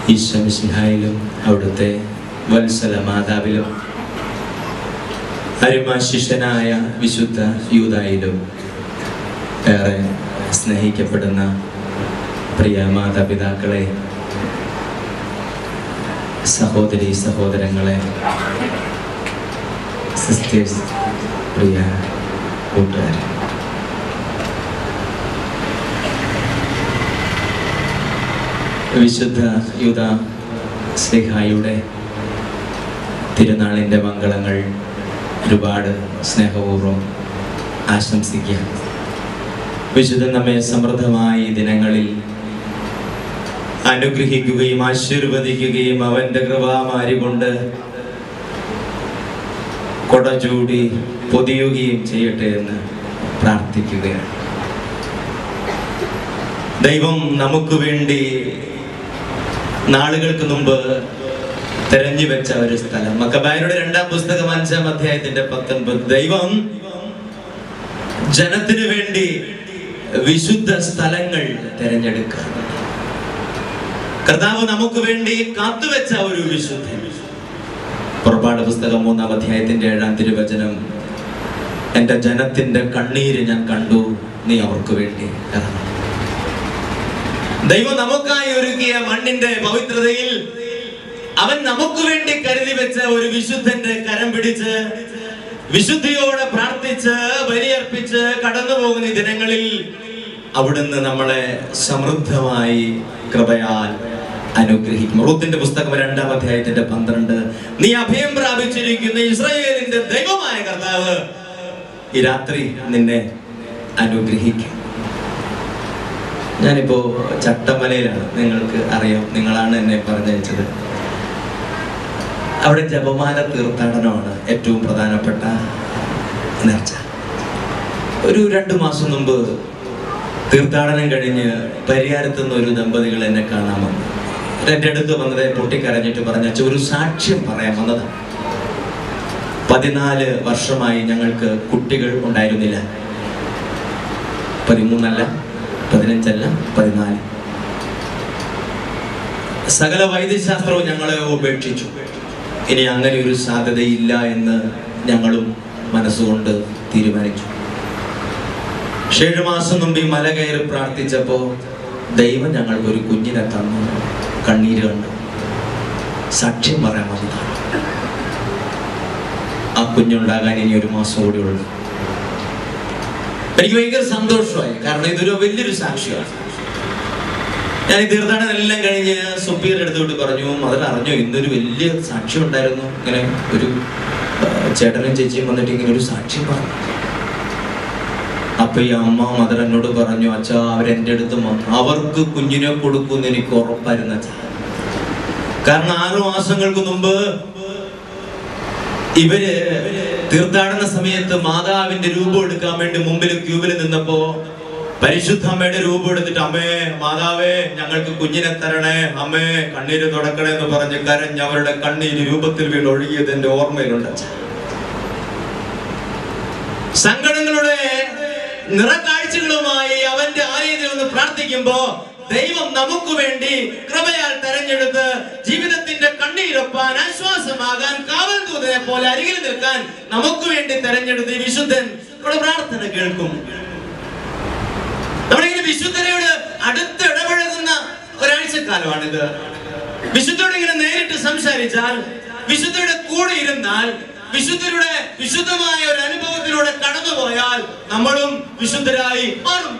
ഈശ്വമിസിഹായിലും അവിടുത്തെ വത്സല മാതാവിലും അരുമാശിഷ്യനായ വിശുദ്ധ യൂതായിലും ഏറെ സ്നേഹിക്കപ്പെടുന്ന പ്രിയ മാതാപിതാക്കളെ സഹോദരി സഹോദരങ്ങളെ സിസ്റ്റേഴ്സ് പ്രിയ കൂട്ടുകാരെ വിശുദ്ധ യുധ സ്ലിഹായുടെ തിരുനാളിൻ്റെ മംഗളങ്ങൾ ഒരുപാട് സ്നേഹപൂർവ്വം ആശംസിക്കുക വിശുദ്ധൻ നമ്മെ സമൃദ്ധമായി ഈ ദിനങ്ങളിൽ അനുഗ്രഹിക്കുകയും ആശീർവദിക്കുകയും അവന്റെ കൃപാമാരി കൊണ്ട് കൊടചൂടി പൊതിയുകയും ചെയ്യട്ടെ എന്ന് പ്രാർത്ഥിക്കുകയാണ് ദൈവം നമുക്ക് വേണ്ടി നാളുകൾക്ക് മുമ്പ് തെരഞ്ഞു വെച്ച ഒരു സ്ഥലം മക്കബായരുടെ രണ്ടാം പുസ്തകം അഞ്ചാം അധ്യായത്തിന്റെ പത്തൊൻപത് ദൈവം ജനത്തിനു വേണ്ടി വിശുദ്ധ സ്ഥലങ്ങൾ തിരഞ്ഞെടുക്കുക കർത്താവ് നമുക്ക് വേണ്ടി കാത്തുവെച്ച ഒരു വിശുദ്ധൻ പുറപ്പാട് പുസ്തകം മൂന്നാം അധ്യായത്തിന്റെ ഏഴാം തിരുവചനം എന്റെ ജനത്തിന്റെ കണ്ണീര് ഞാൻ കണ്ടു നീ അവർക്ക് വേണ്ടി ഇറങ്ങണം ദൈവം നമുക്കായി ഒരുക്കിയ മണ്ണിന്റെ പവിത്രതയിൽ അവൻ നമുക്ക് വേണ്ടി കരുതി വെച്ച ഒരു വിശുദ്ധന്റെ കരം പിടിച്ച് വിശുദ്ധിയോടെ പ്രാർത്ഥിച്ച് ബലിയർപ്പിച്ച് കടന്നു പോകുന്ന ഈ ദിനങ്ങളിൽ അവിടുന്ന് നമ്മളെ സമൃദ്ധമായി കൃപയാൽ അനുഗ്രഹിക്കും റൂത്തിന്റെ പുസ്തകം രണ്ടാം അധ്യായത്തിന്റെ പന്ത്രണ്ട് നീ അഭയം പ്രാപിച്ചിരിക്കുന്ന ഇസ്രായേലിന്റെ ദൈവമായ കർത്താവ് ഈ രാത്രി നിന്നെ അനുഗ്രഹിക്കും ഞാനിപ്പോ ചട്ടമലയിലാണ് നിങ്ങൾക്ക് അറിയാം നിങ്ങളാണ് എന്നെ പറഞ്ഞയച്ചത് അവിടെ ജപമാല തീർത്ഥാടനമാണ് ഏറ്റവും പ്രധാനപ്പെട്ട നേർച്ച ഒരു രണ്ടു മാസം മുമ്പ് തീർത്ഥാടനം കഴിഞ്ഞ് പരിഹാരത്തു നിന്ന് ഒരു ദമ്പതികൾ എന്നെ കാണാൻ വന്നു എൻ്റെ അടുത്ത് വന്നത് പൊട്ടിക്കരഞ്ഞിട്ട് പറഞ്ഞ "അച്ഛാ, ഒരു സാക്ഷ്യം പറയാൻ വന്നതാണ് പതിനാല് വർഷമായി ഞങ്ങൾക്ക് കുട്ടികൾ ഉണ്ടായിരുന്നില്ല പതിമൂന്നല്ല പതിനഞ്ചല്ല പതിനാല് സകല വൈദ്യശാസ്ത്രവും ഞങ്ങളെ ഉപേക്ഷിച്ചു ഇനി അങ്ങനെ ഒരു സാധ്യതയില്ല എന്ന് ഞങ്ങളും മനസ്സുകൊണ്ട് തീരുമാനിച്ചു പക്ഷേ ഏഴ് മാസം മുമ്പ് ഈ മല കയറി പ്രാർത്ഥിച്ചപ്പോ ദൈവം ഞങ്ങൾക്ക് ഒരു കുഞ്ഞിനെ തന്നു കണ്ണീര് കണ്ടു സാക്ഷ്യം പറയാൻ വന്നതാണ് ആ കുഞ്ഞുണ്ടാകാൻ ഇനി ഒരു മാസം കൂടി ഉള്ളു എനിക്ക് ഭയങ്കര സന്തോഷമായി കാരണം ഇതൊരു വലിയൊരു സാക്ഷിയാണ് ഞാൻ ഈ തീർത്ഥാടനം എല്ലാം കഴിഞ്ഞ് സുപ്പീർ എടുത്തുകൊണ്ട് പറഞ്ഞു മദർ അറിഞ്ഞോ ഇന്നൊരു വലിയ സാക്ഷ്യം ഉണ്ടായിരുന്നു ഇങ്ങനെ ഒരു ആ, ചേട്ടനും ചേച്ചിയും വന്നിട്ട് ഇങ്ങനെ ഒരു സാക്ഷ്യം പറഞ്ഞു അപ്പൊ ഈ അമ്മ മദർ എന്നോട് പറഞ്ഞു അച്ഛാ അവരെന്റെ അടുത്ത് വന്നു അവർക്ക് കുഞ്ഞിനെ കൊടുക്കുമെന്ന് എനിക്ക് ഉറപ്പായിരുന്നു അച്ഛാ കാരണം ആറു മാസങ്ങൾക്ക് മുമ്പ് ഇവര് തീർത്ഥാടന സമയത്ത് മാതാവിന്റെ രൂപം എടുക്കാൻ വേണ്ടി മുമ്പിൽ ക്യൂവിൽ നിന്നപ്പോ പരിശുദ്ധ അമ്മയുടെ രൂപം എടുത്തിട്ട് അമ്മേ മാതാവേ ഞങ്ങൾക്ക് കുഞ്ഞിനെ തരണേ അമ്മേ കണ്ണീര് തുടക്കണേ എന്ന് പറഞ്ഞ് കരഞ്ഞ് അവരുടെ കണ്ണീര് രൂപത്തിൽ വീണ് ഒഴുകിയത് എന്റെ ഓർമ്മയിലുണ്ട് അച്ഛാ. സങ്കടങ്ങളുടെ നിറക്കാഴ്ചകളുമായി അവന്റെ ആലയത്തിൽ ഒന്ന് പ്രാർത്ഥിക്കുമ്പോ ദൈവം നമുക്ക് വേണ്ടി കൃപയാൽ തെരഞ്ഞെടുത്ത് ജീവിതത്തിന്റെ കണ്ണീരൊപ്പാൻ ആശ്വാസമാകാൻ കാവൽ ദൂതനെ പോലെ അരികിൽ നിൽക്കാൻ നമുക്ക് വേണ്ടി തെരഞ്ഞെടുത്ത് ഈ വിശുദ്ധൻ നമ്മുടെ പ്രാർത്ഥന കേൾക്കും നമ്മളിങ്ങനെ വിശുദ്ധനോട് അടുത്ത് ഇടപഴകുന്ന ഒരാഴ്ചക്കാലമാണിത് വിശുദ്ധയോട് ഇങ്ങനെ നേരിട്ട് സംസാരിച്ചാൽ വിശുദ്ധയുടെ കൂടെ ഇരുന്നാൽ വിശുദ്ധരുടെ വിശുദ്ധമായ ഒരു അനുഭവത്തിലൂടെ കടന്നുപോയാൽ നമ്മളും വിശുദ്ധരായി മാറും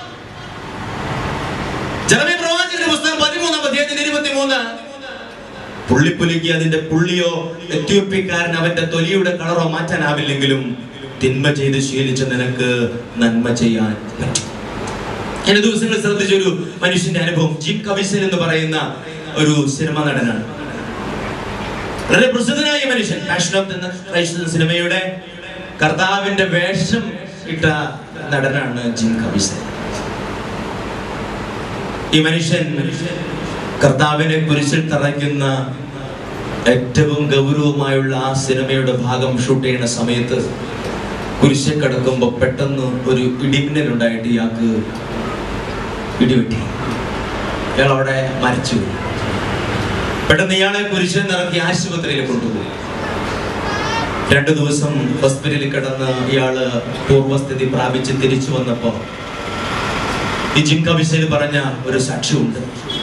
ജനമേ പ്രവാചകന്റെ പുസ്തകം പതിമൂന്നാം അധ്യായത്തിന്റെ ഇരുപത്തി മൂന്ന് പുള്ളിപ്പുലിക്ക് അതിന്റെ പുള്ളിയോ എത്യോപ്യക്കാരൻ അവന്റെ തൊലിയുടെ കളറോ മാറ്റാനാവില്ലെങ്കിലും തിന്മ ചെയ്ത് ശീലിച്ച നിനക്ക് നന്മ ചെയ്യാൻ പറ്റും ഞാൻ ദിവസങ്ങൾ ശ്രദ്ധിച്ച ഒരു മനുഷ്യന്റെ അനുഭവം ജിം കവിസൻ എന്ന് പറയുന്ന ഒരു സിനിമ നടനാണ് വളരെ പ്രസിദ്ധനായ മനുഷ്യൻ പാഷൻ ഓഫ് എന്ന ക്രൈസ്തവ സിനിമയുടെ കർത്താവിന്റെ വേഷം ഇട്ട നടനാണ് ജിം കവിസൻ ഈ മനുഷ്യൻ കർത്താവിനെ കുരിശിൽ തറയ്ക്കുന്ന ഏറ്റവും ഗൗരവമായുള്ള ആ സിനിമയുടെ ഭാഗം ഷൂട്ട് ചെയ്യുന്ന സമയത്ത് കുരിശിൽ കിടക്കുമ്പോൾ പെട്ടെന്ന് ഒരു ഇടിമിന്നൽ ഉണ്ടായിട്ട് ഇയാൾക്ക് ഇടിവെട്ടി ഇയാൾ അവിടെ മരിച്ചു പെട്ടെന്ന് ഇയാളെ കുരിശിൽ നിറക്കി ആശുപത്രിയിൽ കൊണ്ടുപോയി രണ്ടു ദിവസം ഹോസ്പിറ്റലിൽ കിടന്ന് ഇയാള് പൂർവ്വസ്ഥിതി പ്രാപിച്ച് തിരിച്ചു വന്നപ്പോ ഈ ജിങ്കവിശയിൽ പറഞ്ഞ ഒരു സാക്ഷ്യമുണ്ട്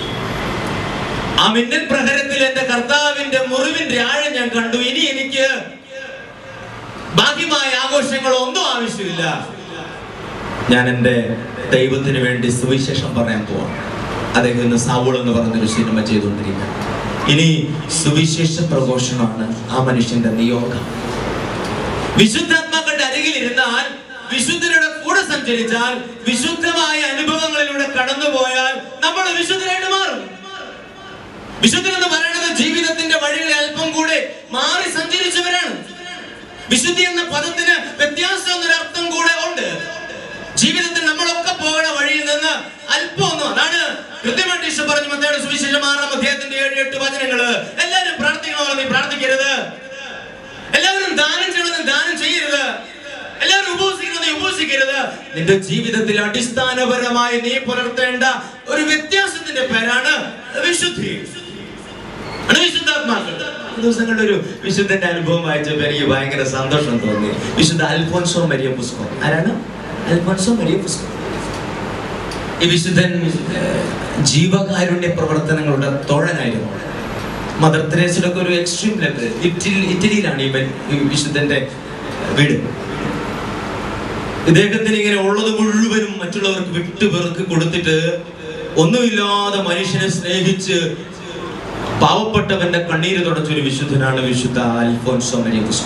ആ മിന്നൽ പ്രഹരത്തിൽ എന്റെ കർത്താവിന്റെ മുറിവിന്റെ ആഴം ഞാൻ കണ്ടു ഇനി എനിക്ക് ബാഹ്യമായ ആഘോഷങ്ങളോ ഒന്നും ആവശ്യമില്ല ഞാൻ എൻ്റെ ദൈവത്തിന് വേണ്ടി സുവിശേഷം പറയാൻ പോവാം അദ്ദേഹം ഇന്ന് സാവൂൾ എന്ന് പറഞ്ഞൊരു സിനിമ ചെയ്തുകൊണ്ടിരിക്കുക ഇനി സുവിശേഷ പ്രഘോഷണമാണ് ആ മനുഷ്യന്റെ നിയോഗം വിശുദ്ധാത്മാക്കളുടെ അരികിൽ ഇരുന്നാൽ വിശുദ്ധരുടെ കൂടെ സഞ്ചരിച്ചാൽ വിശുദ്ധമായ അനുഭവങ്ങളിലൂടെ കടന്നുപോയാൽ നമ്മൾ വിശുദ്ധരായിട്ട് മാറും വിശുദ്ധൻ എന്ന് പറയുന്നത് ജീവിതത്തിന്റെ വഴികളിൽ അല്പം കൂടെ മാറി സഞ്ചരിച്ചവരാണ് വിശുദ്ധി എന്ന പദത്തിന് വ്യത്യാസം എന്നൊരു അർത്ഥം കൂടെ ഉണ്ട് ജീവിതത്തിൽ നമ്മളൊക്കെ പോകുന്ന വഴിയിൽ നിന്ന് അല്പം ഒന്നും അതാണ് കൃത്യമായിട്ട് ഈശോ പറഞ്ഞു മത്തയുടെ സുവിശേഷം ആറാം അധ്യായത്തിന്റെ ഏഴ് എട്ട് വചനങ്ങള് എല്ലാവരും പ്രാർത്ഥിക്കണമല്ലോ നീ പ്രാർത്ഥിക്കരുത് എല്ലാവരും ദാനം ചെയ്യണമെന്ന് ദാനം ചെയ്യരുത് എല്ലാവരും ഉപവസിക്കണമെന്ന് നീ ഉപവസിക്കരുത് നിന്റെ ജീവിതത്തിൽ അടിസ്ഥാനപരമായി നീ പുലർത്തേണ്ട ഒരു വ്യത്യാസത്തിന്റെ പേരാണ് വിശുദ്ധി ആണ് വിശുദ്ധാത്മാക്കൾ ഈ ദിവസങ്ങളുടെ ഒരു വിശുദ്ധന്റെ അനുഭവം വായിച്ചപ്പോൾ എനിക്ക് ഭയങ്കര സന്തോഷം തോന്നി വിശുദ്ധ അൽഫോൻസോ മരിയ പുസ്കോ ആരാണ് അൽഫോൻസോ മരിയ പുസ്കോ ഈ വിശുദ്ധൻ ഏഹ്, ജീവകാരുണ്യ പ്രവർത്തനങ്ങളുടെ തോഴനായിരുന്നു മദർ തെരേസയുടെ ഒക്കെ ഒരു എക്സ്ട്രീം ലെവൽ ഇറ്റലി ഇറ്റലിയിലാണ് ഇവൻ ഈ വിശുദ്ധന്റെ വീട് ഇദ്ദേഹത്തിന് ഇങ്ങനെ ഉള്ളത് മുഴുവനും മറ്റുള്ളവർക്ക് വിട്ടു പെറുക്കി കൊടുത്തിട്ട് ഒന്നുമില്ലാതെ മനുഷ്യനെ സ്നേഹിച്ച് പാവപ്പെട്ടവന്റെ കണ്ണീര് തുടച്ചൊരു വിശുദ്ധനാണ് വിശുദ്ധ അൽഫോൻസോ മരിയസ്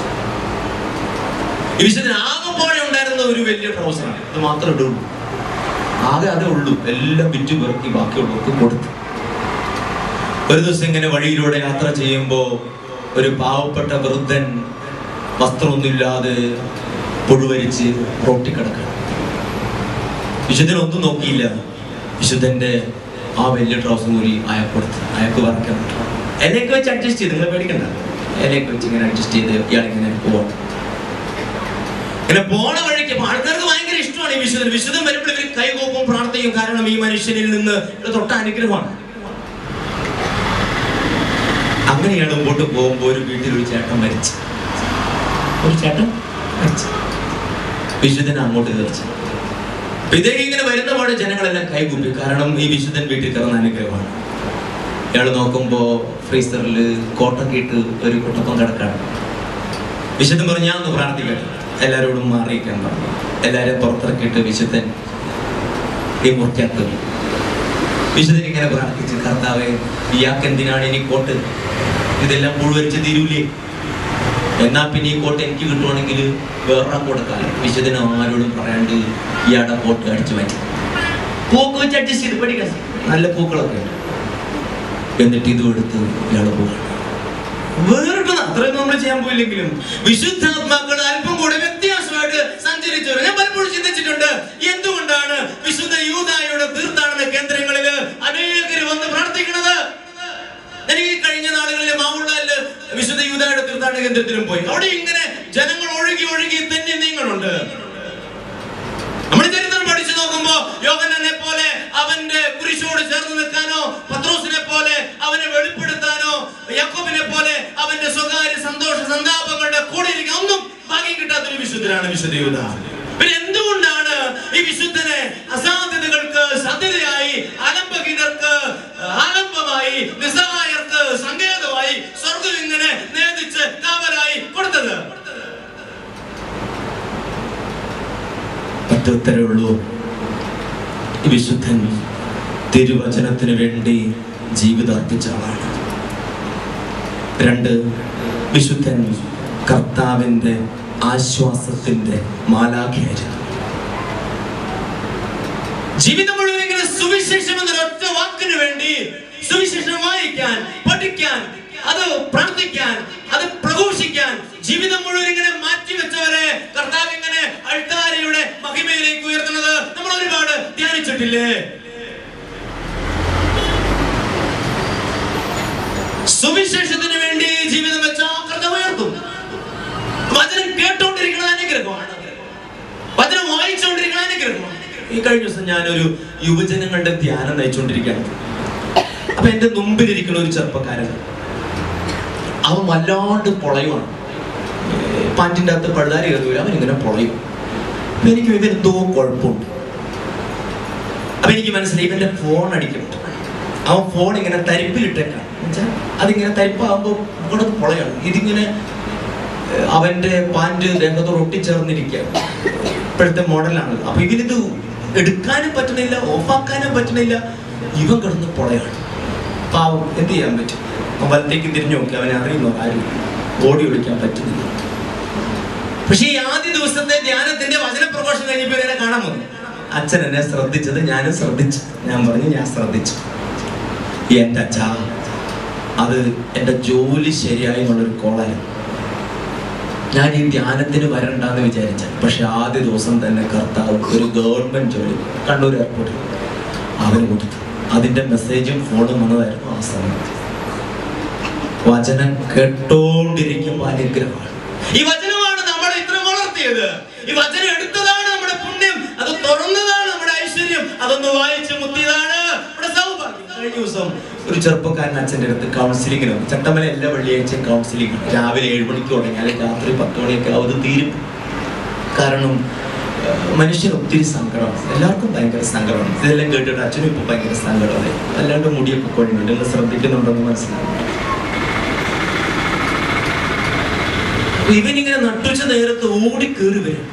ഈ വിശുദ്ധൻ ആകെപ്പോഴെ ഉണ്ടായിരുന്ന ഒരു വലിയ ട്രൗസറാണ് അത് മാത്രമേ ഇടുള്ളൂ ആകെ അതേ ഉള്ളൂ എല്ലാം വിറ്റു പെറുക്കി ബാക്കിയുള്ളവർക്ക് കൊടുത്തു ഒരു ദിവസം ഇങ്ങനെ വഴിയിലൂടെ യാത്ര ചെയ്യുമ്പോ ഒരു പാവപ്പെട്ട വൃദ്ധൻ വസ്ത്രമൊന്നുമില്ലാതെ പുഴുവരിച്ച് റോട്ടി കിടക്കണം വിശുദ്ധൻ ഒന്നും നോക്കിയില്ല വിശുദ്ധന്റെ ആ വലിയ ട്രൗസർ കൂടി അയാൾക്ക് കൊടുത്ത് അയാൾക്ക് വറക്കാൻ എന്നെയൊക്കെ വെച്ച് അഡ്ജസ്റ്റ് ചെയ്ത് നിങ്ങൾ പേടിക്കണ്ട എന്നെയൊക്കെ വെച്ച് ഇങ്ങനെ അഡ്ജസ്റ്റ് ചെയ്ത് ഇയാളിങ്ങനെ പോവാം ഇങ്ങനെ പോണ വഴിക്ക് അപ്പൊ ആൾക്കാർക്ക് ഭയങ്കര ഇഷ്ടമാണ് ഈ വിശുദ്ധൻ വിശുദ്ധൻ വരുമ്പോൾ ഇവർ കൈകോപ്പും പ്രാർത്ഥിക്കും കാരണം ഈ മനുഷ്യനിൽ നിന്ന് ഇത് തൊട്ട അനുഗ്രഹമാണ് അങ്ങനെയാണ് മുമ്പോട്ട് പോകുമ്പോൾ ഒരു വീട്ടിൽ ഒരു ചേട്ടൻ മരിച്ചു ഒരു ചേട്ടൻ മരിച്ചു വിശുദ്ധൻ അങ്ങോട്ട് തീർച്ചു ഇദ്ദേഹം ഇങ്ങനെ വരുന്ന പോലെ ജനങ്ങളെല്ലാം കൈകൂപ്പി കാരണം ഈ വിശുദ്ധൻ വീട്ടിൽ കയറുന്ന അനുഗ്രഹമാണ് ഇയാൾ നോക്കുമ്പോ ഫ്രീസറിൽ കോട്ടൊക്കെ ഇട്ട് ഒരു കുട്ടപ്പം കിടക്കാണ് വിശുദ്ധൻ പറഞ്ഞു ഞാൻ ഒന്ന് പ്രാർത്ഥിക്കട്ടെ എല്ലാവരോടും മാറിയിക്കാൻ പറഞ്ഞു എല്ലാവരെയും പുറത്തിറക്കിയിട്ട് വിശുദ്ധൻ ഈ മുറിക്കകത്ത് വിശുദ്ധൻ ഇങ്ങനെ പ്രാർത്ഥിച്ചു കർത്താവെ ഇയാൾക്ക് എന്തിനാണ് ഇനി കോട്ട് ഇതെല്ലാം മുഴുവരിച്ച് തീരൂലേ എന്നാ പിന്നെ ഈ കോട്ട് എനിക്ക് കിട്ടുവാണെങ്കിൽ വേറെ കൊടുക്കാം വിശുദ്ധന് ആരോടും പറയാണ്ട് ഇയാളുടെ കോട്ട് അടിച്ചു മാറ്റി പൂക്ക് വെച്ച് അഡ്ജസ്റ്റ് ചെയ്ത് പഠിക്കണം നല്ല പൂക്കളൊക്കെ ഉണ്ട് എന്നിട്ട് ഇതും എടുത്ത് ഇയാൾ പോകണം വേറിട്ട് അത്രയും നമ്മൾ ചെയ്യാൻ പോയില്ലെങ്കിലും വിശുദ്ധാത്മാക്കൾ അല്പം കൂടെ വ്യത്യാസമായിട്ട് സഞ്ചരിച്ചവർ ഞാൻ പലപ്പോഴും ചിന്തിച്ചിട്ടുണ്ട് എന്തുകൊണ്ടാണ് വിശുദ്ധ യൂതായുടെ തീർത്ഥാടന കേന്ദ്രങ്ങളിൽ അനേകര് വന്ന് പ്രാർത്ഥിക്കുന്നത് എനിക്ക് ഈ കഴിഞ്ഞ നാളുകളിൽ മാവുള്ളാല് വിശുദ്ധ യൂതായുടെ തീർത്ഥാടന കേന്ദ്രത്തിലും പോയി അവിടെ ഇങ്ങനെ ജനങ്ങൾ ഒഴുകി ഒഴുകി തന്നെ നീങ്ങളുണ്ട് നമ്മൾ ചരിത്രം പഠിച്ചു നോക്കുമ്പോ യോഹനനെ പോലെ അവന്റെ കുരിശോട് ചേർന്ന് നിൽക്കാനോ പത്രോസിനെ പോലെ അവനെ വെളിപ്പെടുത്താനോ യാക്കോബിനെ പോലെ അവന്റെ സ്വകാര്യ സന്തോഷ സന്താപങ്ങളുടെ കൂടെ ഇരിക്കാൻ ഒന്നും ഭാഗ്യം കിട്ടാത്തൊരു വിശുദ്ധനാണ് വിശുദ്ധ യൂത പിന്നെ എന്തുകൊണ്ടാണ് ഈ വിശുദ്ധനെ അസാധ്യതകൾക്ക് സാധ്യതയായി ആലംബഹീനർക്ക് ആലംബമായി നിസ്സഹായർക്ക് സങ്കേതമായി സ്വർഗം ഇങ്ങനെ നേദിച്ച് കാവലായി കൊടുത്തത് പ്രത്യുത്തരേ ഉള്ളൂ ഈ വിശുദ്ധൻ തിരുവചനത്തിന് വേണ്ടി ജീവിതം അർപ്പിച്ച ആളാണ് രണ്ട് വിശുദ്ധൻ കർത്താവിന്റെ ആശ്വാസത്തിന്റെ മാലാഖയായിരുന്നു ജീവിതം മുഴുവൻ ഇങ്ങനെ സുവിശേഷം എന്ന ഒറ്റ വാക്കിന് വേണ്ടി സുവിശേഷം വായിക്കാൻ പഠിക്കാൻ അത് പ്രാർത്ഥിക്കാൻ അത് പ്രഘോഷിക്കാൻ ജീവിതം മുഴുവൻ ഇങ്ങനെ മാറ്റി വെച്ചവരെ കർത്താവ് ഇങ്ങനെ അൾത്താരയുടെ മഹിമയിലേക്ക് ഉയർത്തുന്നത് നമ്മൾ ഒരുപാട് ധ്യാനിച്ചിട്ടില്ലേ സുവിശേഷത്തിന് വേണ്ടി ജീവിതം വെച്ച കർത്താവ് ഉയർത്തും വചനം കേട്ടോണ്ടിരിക്കുന്ന അനുഗ്രഹമാണ് വചനം വായിച്ചുകൊണ്ടിരിക്കുന്ന അനുഗ്രഹമാണ് ഈ കഴിഞ്ഞ ദിവസം ഞാനൊരു യുവജനങ്ങളുടെ ധ്യാനം നയിച്ചുകൊണ്ടിരിക്കുകയാണ് അപ്പൊ എന്റെ മുമ്പിലിരിക്കുന്ന ഒരു ചെറുപ്പക്കാരൻ അവൻ വല്ലാണ്ട് പൊളയുമാണ് പാൻറ്റിൻ്റെ അകത്ത് പഴുതാരി കയറില്ല അവൻ ഇങ്ങനെ പൊളയും അപ്പൊ എനിക്ക് ഇവൻ എന്തോ കുഴപ്പമുണ്ട് അപ്പൊ എനിക്ക് മനസ്സിലായി ഇവന്റെ ഫോൺ അടിക്കുന്നുണ്ട് അവൻ ഫോൺ ഇങ്ങനെ തരിപ്പിലിട്ടേക്കാണ് എന്നുവെച്ചാൽ അതിങ്ങനെ തരിപ്പാകുമ്പോൾ ഇവിടെ പൊളയാണ് ഇതിങ്ങനെ ഏഹ്, അവന്റെ പാൻറ് ദേഹത്തോട് ഒട്ടിച്ചേർന്നിരിക്കുകയാണ് ഇപ്പോഴത്തെ മോഡലാണ് അപ്പൊ ഇവനിത് എടുക്കാനും പറ്റണില്ല ഓഫാക്കാനും പറ്റണില്ല ഇവൻ കിടന്ന് പൊളയാണ് പാവം എന്ത് ചെയ്യാൻ പറ്റും അവൻ വലത്തേക്ക് തിരിഞ്ഞു നോക്കി അവനെ അറിയുന്നു ആരും ഓടി ഒളിക്കാൻ പറ്റുന്നില്ല പക്ഷേ ഈ ആദ്യ ദിവസത്തെ ധ്യാനത്തിന്റെ വചന പ്രഘോഷം കഴിഞ്ഞപ്പോ എന്നെ കാണാൻ വന്നു അച്ഛൻ എന്നെ ശ്രദ്ധിച്ചത് ഞാനും ശ്രദ്ധിച്ചു ഞാൻ പറഞ്ഞു ഞാൻ ശ്രദ്ധിച്ചു എന്റെ അച്ഛ അത് എന്റെ ജോലി ശരിയായി എന്നുള്ളൊരു കോളായിരുന്നു ഞാൻ ഈ ധ്യാനത്തിന് വരണ്ടെന്ന് വിചാരിച്ച പക്ഷെ ആദ്യ ദിവസം തന്നെ കർത്താവ് ഒരു ഗവൺമെന്റ് ജോലി കണ്ണൂർ എയർപോർട്ടിൽ അവന് കൊടുത്തു അതിന്റെ മെസ്സേജും ഫോണും വന്നതായിരുന്നു ആ സമയത്ത് വചനം കേട്ടോണ്ടിരിക്കുമ്പോൾ അനുഗ്രഹമാണ് ഈ വചനമാണ് നമ്മളെ ഇത്ര വളർത്തിയത് ഈ വചനം എടുത്തതാണ് നമ്മുടെ പുണ്യം അത് തുറന്നതാണ് നമ്മുടെ ഐശ്വര്യം അതൊന്ന് വായിച്ച് മുത്തിയതാണ് നമ്മുടെ സൗഭാഗ്യം കഴിഞ്ഞ ദിവസം ഒരു ചെറുപ്പക്കാരൻ അച്ഛൻ്റെ അടുത്ത് കൗൺസിലിങ്ങിന് വന്നു ചട്ടമല എല്ലാ വെള്ളിയാഴ്ചയും കൗൺസിലിംഗ് രാവിലെ ഏഴ് മണിക്ക് തുടങ്ങിയാൽ രാത്രി പത്ത് മണിയൊക്കെ ആവും അത് തീരും കാരണം ഏഹ്, മനുഷ്യന് ഒത്തിരി സങ്കടമാണ് എല്ലാവർക്കും ഭയങ്കര സങ്കടമാണ് ഇതെല്ലാം കേട്ടിട്ട് അച്ഛനും ഇപ്പൊ ഭയങ്കര സങ്കടമായി അല്ലാണ്ട് മുടിയൊക്കെ കൊഴിഞ്ഞിട്ട് നിങ്ങൾ ശ്രദ്ധിക്കുന്നുണ്ടെന്ന് മനസ്സിലാവും അപ്പൊ ഇവനിങ്ങനെ നട്ടുച്ച നേരത്ത് ഓടി കയറി വരും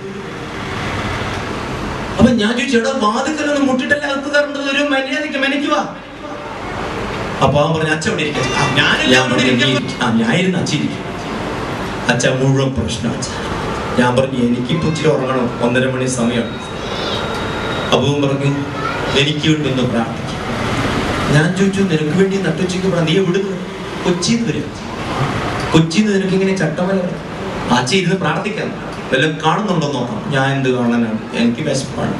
അപ്പൊ ഞാൻ ചോദിച്ചു എടാ വാതിക്കലൊന്നും മുട്ടിട്ടല്ല അകത്ത് കയറേണ്ടത് ഒരു മര്യാദയ്ക്ക് മെനയ്ക്ക് വാ അപ്പൊ അവൻ പറഞ്ഞു അച്ഛൻ ഇവിടെ ഇരിക്കാം ആ, ഞാനില്ല ഞാൻ അവിടെ പറഞ്ഞു, ഇരിക്കാം." ആ ഞാൻ ഇരുന്ന് അച്ഛൻ ഇരിക്കും അച്ഛൻ മുഴുവൻ പ്രശ്നം അച്ഛൻ ഞാൻ പറഞ്ഞു എനിക്ക് ഇപ്പൊ ഇച്ചിരി ഉറങ്ങണം ഒന്നര മണി സമയമാണ് അപ്പൊ പറഞ്ഞു എനിക്ക് വേണ്ടി ഒന്ന് പ്രാർത്ഥിക്കും ഞാൻ ചോദിച്ചു നിനക്ക് വേണ്ടി നട്ടുച്ചയ്ക്ക് പ്രാ- നീ എവിടെ കൊച്ചിന്ന് വരും കൊച്ചിന്ന് നിനക്ക് ഇങ്ങനെ ചട്ടമല വരും. അച്ഛൻ ഇരുന്ന് പ്രാർത്ഥിക്കാം വല്ലതും കാണുന്നുണ്ടോ എന്ന് നോക്കാം ഞാൻ എന്ത് കാണാനാണ് എനിക്ക് വിശപ്പാണ്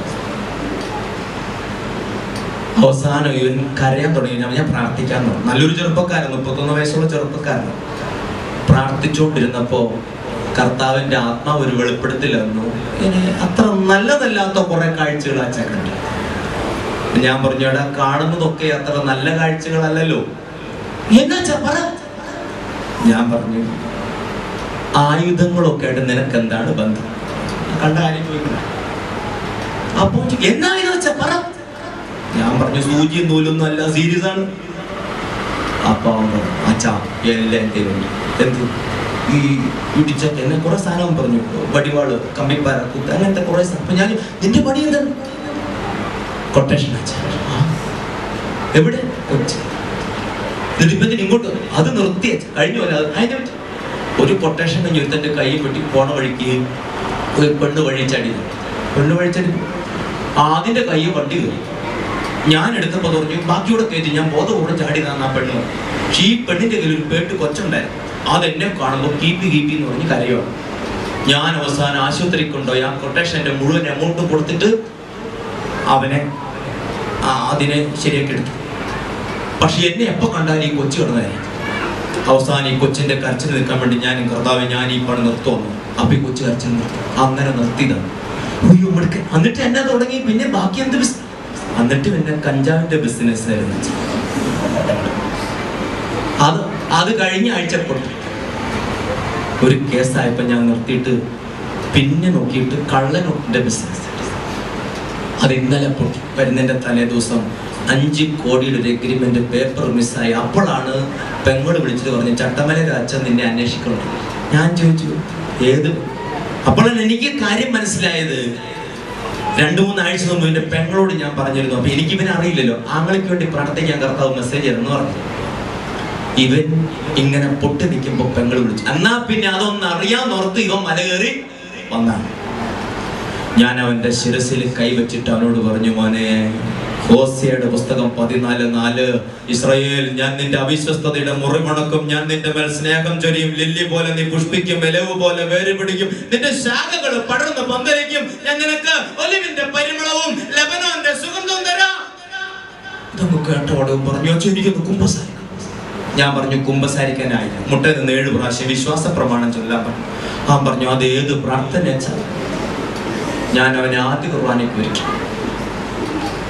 അവസാനം ഇവൻ കരയാൻ തുടങ്ങി ഞാൻ ഞാൻ പ്രാർത്ഥിക്കാൻ തുടങ്ങി നല്ലൊരു ചെറുപ്പക്കാരൻ മുപ്പത്തൊന്ന് വയസ്സുള്ള ചെറുപ്പക്കാരൻ പ്രാർത്ഥിച്ചുകൊണ്ടിരുന്നപ്പോ കർത്താവിന്റെ ആത്മാവ് ഒരു വെളിപ്പെടുത്തൽ വന്നു ഇങ്ങനെ അത്ര നല്ലതല്ലാത്ത കുറെ കാഴ്ചകൾ അച്ഛൻ കണ്ടു ഞാൻ പറഞ്ഞു എടാ കാണുന്നതൊക്കെ അത്ര നല്ല കാഴ്ചകളല്ലല്ലോ എന്നാ അച്ഛാ പറ ഞാൻ പറഞ്ഞു ആയുധങ്ങളൊക്കെ ആയിട്ട് നിനക്ക് എന്താണ് ബന്ധം കണ്ട ആരും ചോദിക്കണം അപ്പൊ എന്നായിരുന്നു വെച്ചാ പറ ഞാൻ പറഞ്ഞു സൂചി നൂലൊന്നും അല്ല സീരിയസ് ആണ് അപ്പൊ അവൻ പറഞ്ഞു അച്ഛാ എല്ലാം എൻ്റെ ഉണ്ട് എന്ത് ഈ ഇടിച്ച എന്നെ കുറെ സാധനം പറഞ്ഞു വടിവാള് കമ്പിപ്പാര കുത്ത് അങ്ങനത്തെ കുറെ സാധനം അപ്പൊ ഞാൻ നിന്റെ പണി എന്താണ് കൊട്ടേഷൻ അച്ഛാ ആ. എവിടെ കൊച്ചി എന്നിട്ട് ഇപ്പൊ ഇതിന് ഇങ്ങോട്ട് അത് നിർത്തി അച്ഛാ കഴിഞ്ഞു അല്ല അതിനെ പറ്റി ഒരു കൊട്ടേഷൻ കഴിഞ്ഞ് ഒരുത്തന്റെ കൈ വെട്ടി പോണ വഴിക്ക് ഒരു പെണ്ണ് വഴി ചാടി പെണ്ണ് വഴി ചാടി അതിന്റെ കൈ വണ്ടി കയറി ഞാൻ എടുത്തപ്പോ പറഞ്ഞു ബാക്കിയോടെ കയറ്റി ഞാൻ ബോധപൂർവ്വം ചാടി ആ പെണ്ണ് പക്ഷെ ഈ പെണ്ണിന്റെ കയ്യിൽ ഒരു പേട്ട് കൊച്ചുണ്ടായിരുന്നു അതെന്നെ കാണുമ്പോൾ കീപ്പി കീപ്പി എന്ന് പറഞ്ഞ് കരയുവാണ് ഞാൻ അവസാനം ആശുപത്രി കൊണ്ടുപോയി ആ കൊട്ടേഷന്റെ മുഴുവൻ എമൗണ്ടും കൊടുത്തിട്ട് അവനെ ആ, അതിനെ ശരിയാക്കി എടുത്തു പക്ഷെ എന്നെ എപ്പോ കണ്ടാലും ഈ കൊച്ചു കിടന്നായിരിക്കും അവസാനം ഈ കൊച്ചിന്റെ കരച്ചിൽ നിൽക്കാൻ വേണ്ടി ഞാൻ കർത്താവ് ഞാൻ ഈ പണി നിർത്തുന്നു അപ്പൊ ഈ കൊച്ചു കരച്ചിൽ നിർത്തി അങ്ങനെ നിർത്തിയതാണ് അയ്യോ മിടുക്കൻ. എന്നിട്ട് എന്നെ തുടങ്ങി പിന്നെ ബാക്കി എന്ത് ബിസിനസ് എന്നിട്ട് പിന്നെ കഞ്ചാവിന്റെ ബിസിനസ് ആയിരുന്നു അത് അത് കഴിഞ്ഞ ആഴ്ച പൊട്ടി ഒരു കേസായപ്പോ ഞാൻ നിർത്തിയിട്ട് പിന്നെ നോക്കിയിട്ട് കള്ളനോട്ടിന്റെ ബിസിനസ് അത് ഇന്നലെ പൊട്ടി വരുന്നതിന്റെ തലേ ദിവസം അഞ്ച് കോടിയുടെ ഒരു എഗ്രിമെന്റ് പേപ്പർ മിസ്സായി അപ്പോഴാണ് പെങ്ങള് വിളിച്ചിട്ട് പറഞ്ഞു ചട്ടമല രാജ നിന്നെ അന്വേഷിക്കണം ഞാൻ ചോദിച്ചു ഏത് അപ്പോഴാണ് എനിക്ക് കാര്യം മനസ്സിലായത് രണ്ടു മൂന്ന് ആഴ്ച മുമ്പ് എന്റെ പെങ്ങളോട് ഞാൻ പറഞ്ഞിരുന്നു അപ്പൊ എനിക്ക് ഇവനെ അറിയില്ലല്ലോ ആങ്ങൾക്ക് വേണ്ടി പ്രാർത്ഥിക്കാൻ കർത്താവ് മെസ്സേജ് എന്ന് പറഞ്ഞു ഇവൻ ഇങ്ങനെ പൊട്ടി നിൽക്കുമ്പോ പെങ്ങൾ വിളിച്ചു എന്നാ പിന്നെ അതൊന്ന് അറിയാന്നോർത്ത് ഇവൻ മലകേറി വന്നാണ് ഞാൻ അവന്റെ ശിരസിൽ കൈവച്ചിട്ട് അവനോട് പറഞ്ഞു മോനെ ഹോസിയയുടെ പുസ്തകം പതിനാല് നാല് ഇസ്രയേൽ ഞാൻ നിന്റെ അവിശ്വസ്തതയുടെ മുറിമണക്കും ഞാൻ നിന്റെ മേൽ സ്നേഹം ചൊരിയും ലില്ലി പോലെ നീ പുഷ്പിക്കും ഇലവ് പോലെ വേര് പിടിക്കും നിന്റെ ശാഖകൾ പടർന്ന് പന്തലിക്കും ഞാൻ നിനക്ക് ഒലിവിന്റെ പരിമളവും ലബനോന്റെ സുഗന്ധവും തരാം ഇതൊക്കെ കേട്ടോടെ പറഞ്ഞു "അച്ഛാ, എനിക്കൊന്ന് കുമ്പസാരിക്കണം ഞാൻ പറഞ്ഞു കുമ്പസാരിക്കാനായില്ല മുട്ട നിന്ന് ഏഴ് പ്രാവശ്യം വിശ്വാസ പ്രമാണം ചൊല്ലാൻ പറഞ്ഞു ആ പറഞ്ഞു അത് ഏത് പ്രാർത്ഥന വെച്ചാൽ ഞാൻ അവനെ ആദ്യ കുർബാനയ്ക്ക് ഒരുക്കി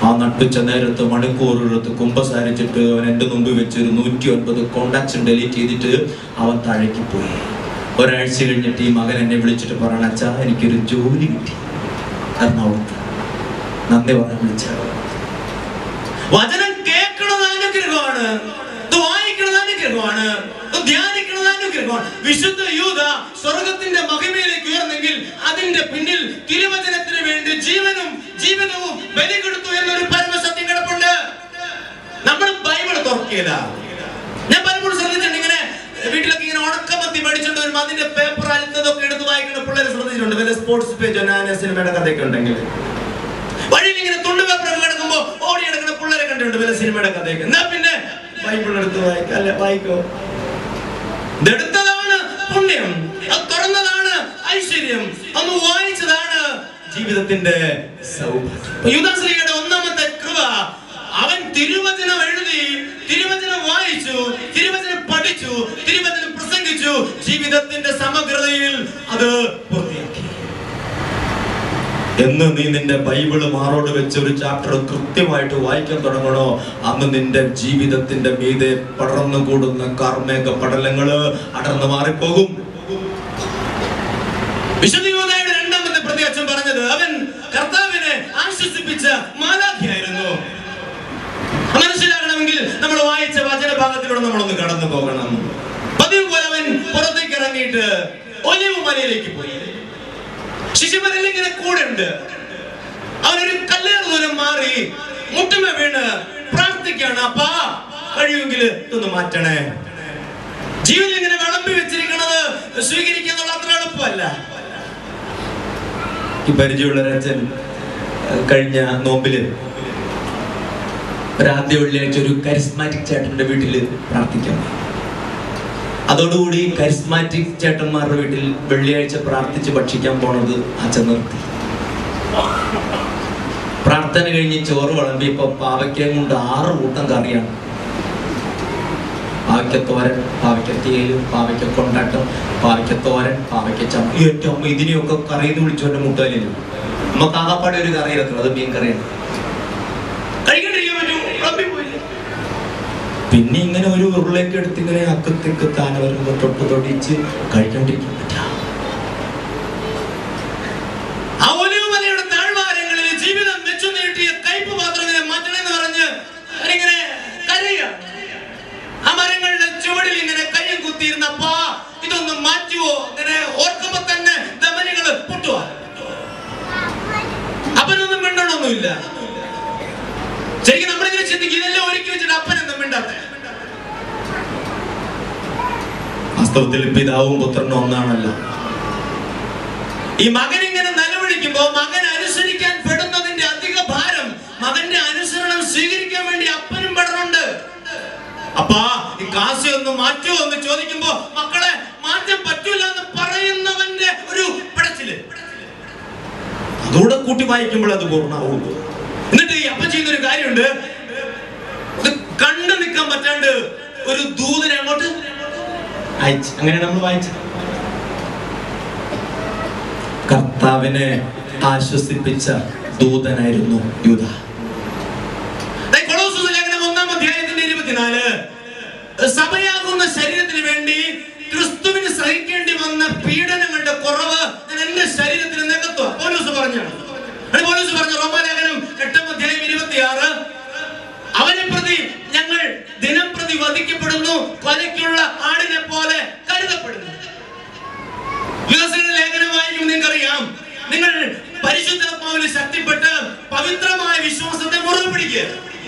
ആ നട്ടുച്ച നേരത്ത് മണിക്കൂറെടുത്ത് കുമ്പസാരിച്ചിട്ട് അവൻ എൻ്റെ മുമ്പിൽ വെച്ചൊരു നൂറ്റി ഒൻപത് കോണ്ടാക്ട്സ് ഡെലീറ്റ് ചെയ്തിട്ട് അവൻ താഴേക്ക് പോയി ഒരാഴ്ച കഴിഞ്ഞിട്ട് ഈ മകൻ എന്നെ വിളിച്ചിട്ട് പറയണ അച്ഛാ എനിക്കൊരു ജോലി കിട്ടി എറണാകുളത്ത് നന്ദി പറയാൻ വിളിച്ചത് വചനം കേൾക്കുന്നത് അനുഗ്രഹമാണ് ഇത് വായിക്കുന്നത് അനുഗ്രഹമാണ് ഇത് ധ്യാനിക്കുന്നത് അനുഗ്രഹമാണ് വിശുദ്ധ യൂത സ്വർഗത്തിന്റെ മഹിമയിലേക്ക് ഉയർന്നെങ്കിൽ അതിന്റെ പിന്നിൽ തിരുവചനത്തിന് വേണ്ടി ജീവനും ജീവിതവും ബലി കൊടുത്തു എന്നൊരു പരമസത്യം കിടപ്പുണ്ട് നമ്മൾ ബൈബിൾ തുറക്കില്ല ഞാൻ പലപ്പോഴും ശ്രദ്ധിച്ചിട്ടുണ്ട് ഇങ്ങനെ വീട്ടിലൊക്കെ ഇങ്ങനെ ഉണക്കമത്തി മേടിച്ചോണ്ട് വരുമ്പോൾ അതിന്റെ പേപ്പർ അലുത്തതൊക്കെ എടുത്ത് വായിക്കുന്ന പിള്ളേരെ ശ്രദ്ധിച്ചിട്ടുണ്ട് വല്ല സ്പോർട്സ് പേജോ ഞാൻ സിനിമയുടെ കഥയൊക്കെ ഉണ്ടെങ്കിൽ വഴിയിൽ ഇങ്ങനെ തുണ്ട് പേപ്പറൊക്കെ കിടക്കുമ്പോ ഓടി കിടക്കുന്ന പിള്ളേരെ കണ്ടിട്ടുണ്ട് വല്ല സിനിമയുടെ കഥയൊക്കെ എന്നാ പിന്നെ ബൈബിൾ എടുത്ത് വായിക്കാം അല്ലെ വായിക്കോ ഇതെടുത്തതാണ് പുണ്യം അത് തുറന്നതാണ് ഐശ്വര്യം അന്ന് വായിച്ചതാണ് ജീവിതത്തിന്റെ സൗഭാഗ്യം യുദ്ധശ്രീയുടെ ഒന്നാമത്തെ കൃപ അവൻ തിരുവചനം എഴുതി തിരുവചനം വായിച്ചു തിരുവചനം പഠിച്ചു തിരുവചനം പ്രസംഗിച്ചു ജീവിതത്തിന്റെ സമഗ്രതയിൽ അത് പൂർത്തിയാക്കി എന്ന് നീ നിന്റെ ബൈബിള് മാറോട് വെച്ച് ഒരു ചാപ്റ്റർ കൃത്യമായിട്ട് വായിക്കാൻ തുടങ്ങണോ അന്ന് നിന്റെ ജീവിതത്തിന്റെ മീതെ പടർന്നു കൂടുന്ന കാർമേഘ പടലങ്ങള് അടർന്നു മാറിപ്പോകും വിശുദ്ധ യോധയുടെ രണ്ടാമത്തെ പ്രത്യക്ഷം പറഞ്ഞത് അവൻ കർത്താവിനെ ആശ്വസിപ്പിച്ച മാലാഖിയായിരുന്നു മനസ്സിലാകണമെങ്കിൽ നമ്മൾ വായിച്ച വചന ഭാഗത്തിലൂടെ നമ്മളൊന്ന് കടന്നു പോകണം പതിവ് പോലെ അവൻ പുറത്തേക്ക് ഇറങ്ങിയിട്ട് ഒലിവ് മലയിലേക്ക് പോയി ശിശുമരൽ ഇങ്ങനെ കൂടെ ഉണ്ട് അവനൊരു കല്ലേറ് ദൂരം മാറി മുട്ടുമ വീണ് പ്രാർത്ഥിക്കാണ് അപ്പാ കഴിയുമെങ്കിൽ ഇതൊന്ന് മാറ്റണേ ജീവിതം ഇങ്ങനെ വിളമ്പി വെച്ചിരിക്കുന്നത് സ്വീകരിക്കുക അത്ര എളുപ്പമല്ല ഈ പരിചയമുള്ള രചൻ കഴിഞ്ഞ നോമ്പില് ഒരാദ്യ വെള്ളിയാഴ്ച ഒരു കരിസ്മാറ്റിക് ചേട്ടന്റെ വീട്ടില് പ്രാർത്ഥിക്കാൻ പോയി. അതോടുകൂടി കരിസ്മാറ്റിക് ചേട്ടന്മാരുടെ വീട്ടിൽ വെള്ളിയാഴ്ച പ്രാർത്ഥിച്ച് ഭക്ഷിക്കാൻ പോണത് അച്ഛൻ നിർത്തി പ്രാർത്ഥന കഴിഞ്ഞ് ചോറ് വിളമ്പിയപ്പോ പാവയ്ക്കയും കൊണ്ട് ആറ് കൂട്ടം കറിയാണ് പാവയ്ക്കത്തോരൻ പാവയ്ക്കത്തിയല് പാവയ്ക്ക കൊണ്ടാട്ടം പാവയ്ക്കത്തോരൻ പാവയ്ക്ക ചമ്മ ഏറ്റവും അമ്മ ഇതിനെയൊക്കെ കറിയെന്ന് വിളിച്ചോണ്ട് മുട്ടാലില്ല നമുക്ക് ആകപ്പാടെ ഒരു കറിയിലെത്തും അത് മീൻ കറിയാണ് കഴിക്കണ്ടിരിക്കാൻ പറ്റും വിളമ്പിപ്പോയില്ലേ പിന്നെ ഇങ്ങനെ ഒരു ഉരുളയൊക്കെ എടുത്ത് ഇങ്ങനെ അക്കത്തേക്ക് താന വരുമ്പോ തൊട്ട് തൊടിച്ച് കഴിക്കാണ്ടിരിക്കാൻ പറ്റാ ആ ഒലിവുമലയുടെ താഴ്വാരങ്ങളിൽ ജീവിതം വെച്ചു നീട്ടിയ കയ്പ് പാത്രങ്ങളെ മാറ്റണമെന്ന് പറഞ്ഞ് അവരിങ്ങനെ കരയുക ആ മരങ്ങളുടെ ചുവടിൽ ഇങ്ങനെ കയ്യും കുത്തിയിരുന്നപ്പാ ഇതൊന്ന് മാറ്റുവോ ഇങ്ങനെ ഓർക്കുമ്പോ തന്നെ ധമനികള് പൊട്ടുവോ അപ്പനൊന്നും മിണ്ടണമൊന്നുമില്ല ശരിക്കും നമ്മളിങ്ങനെ ചിന്തിക്കും ഇതെല്ലാം ഒരുക്കി വെച്ചിട്ട് അപ്പനെന്തും മിണ്ടാത്തെ വാസ്തവത്തിൽ പിതാവും പുത്രനും ഒന്നാണല്ലോ ഈ മകൻ ഇങ്ങനെ നിലവിളിക്കുമ്പോ മകൻ അനുസരിക്കാൻ പെടുന്നതിന്റെ അധിക ഭാരം മകന്റെ അനുസരണം സ്വീകരിക്കാൻ വേണ്ടി അപ്പനും പെടണുണ്ട് അപ്പാ ഈ കാശ് ഒന്ന് മാറ്റുമോ എന്ന് ചോദിക്കുമ്പോ മക്കളെ മാറ്റാൻ പറ്റൂല എന്ന് പറയുന്നവന്റെ ഒരു പിടച്ചില് അതോടെ കൂട്ടി വായിക്കുമ്പോൾ അത് പൂർണ്ണമാവും എന്നിട്ട് ഈ അപ്പൻ ചെയ്യുന്ന ഒരു കാര്യമുണ്ട് ഇത് കണ്ടു നിൽക്കാൻ പറ്റാണ്ട് ഒരു ദൂതനെ അങ്ങോട്ട് അയച്ചു അങ്ങനെ നമ്മൾ വായിച്ചത് കർത്താവിനെ ആശ്വസിപ്പിച്ച ദൂതനായിരുന്നു യൂത ദേ കൊളോസ്സസ് ലേഖനം ഒന്നാം അധ്യായത്തിന്റെ ഇരുപത്തിനാല് സഭയാകുന്ന ശരീരത്തിന് വേണ്ടി ക്രിസ്തുവിന് സഹിക്കേണ്ടി വന്ന പീഡനങ്ങളുടെ കുറവ് ഞാൻ എന്റെ ശരീരത്തിന് നികത്തുക പോലീസ് പറഞ്ഞാണ് അത് പോലീസ് പറഞ്ഞ റോമാലേഖനം എട്ടാം അധ്യായം ഇരുപത്തിയാറ് അവനെ പ്രതി ഞങ്ങൾ ദിനം പ്രതി വധിക്കപ്പെടുന്നു കൊലയ്ക്കുള്ള ആടിനെ പോലെ കരുതപ്പെടുന്നു വികസന ലേഖനം വായിക്കും നിങ്ങൾക്കറിയാം നിങ്ങൾ പരിശുദ്ധാത്മാവിൽ ശക്തിപ്പെട്ട് പവിത്രമായ വിശ്വാസത്തെ മുറുകെ പിടിക്കുക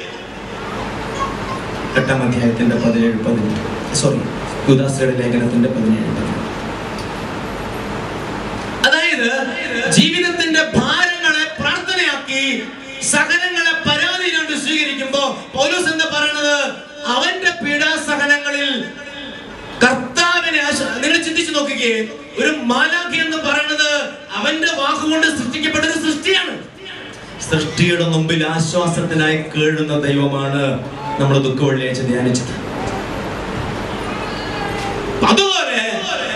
എട്ടാം അധ്യായത്തിന്റെ പതിനേഴ് പതിനെട്ട് സോറി യുദാശ്രയുടെ ലേഖനത്തിന്റെ പതിനേഴ് പതിനെട്ട് അതായത് ജീവിതത്തിന്റെ ഭാരങ്ങളെ പ്രാർത്ഥനയാക്കി സഹനങ്ങളെ പരാതി കൊണ്ട് സ്വീകരിക്കുമ്പോ പൗലോസ് എന്താ പറയണത് അവന്റെ പീഡാസഹനങ്ങളിൽ കർത്താവിനെ ആശ- നിങ്ങൾ ചിന്തിച്ചു നോക്കുകയെ ഒരു മാലാഖി എന്ന് പറയുന്നത് അവന്റെ വാക്കുകൊണ്ട് സൃഷ്ടിക്കപ്പെട്ട ഒരു സൃഷ്ടിയാണ് സൃഷ്ടിയുടെ മുമ്പിൽ ആശ്വാസത്തിനായി കേഴുന്ന ദൈവമാണ് നമ്മൾ ദുഃഖ വെള്ളിയാഴ്ച ധ്യാനിച്ചത് അതുപോലെ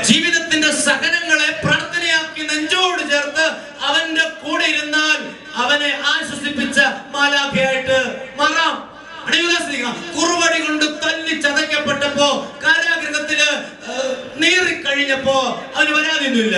ജീവിതത്തിന്റെ സഹനങ്ങളെ പ്രാർത്ഥനയാക്കി നെഞ്ചോട് ചേർത്ത് അവന്റെ കൂടെ ഇരുന്നാൽ അവൻ അവനെ ആശ്വസിപ്പിച്ച മാലാഖയായിട്ട് മാറാം അണിയുദാസിക കുറുവടി കൊണ്ട് തല്ലി ചതയ്ക്കപ്പെട്ടപ്പോ കാരാഗൃഹത്തില് ഏഹ്, നീറിക്കഴിഞ്ഞപ്പോ അവന് വരാതിയൊന്നുമില്ല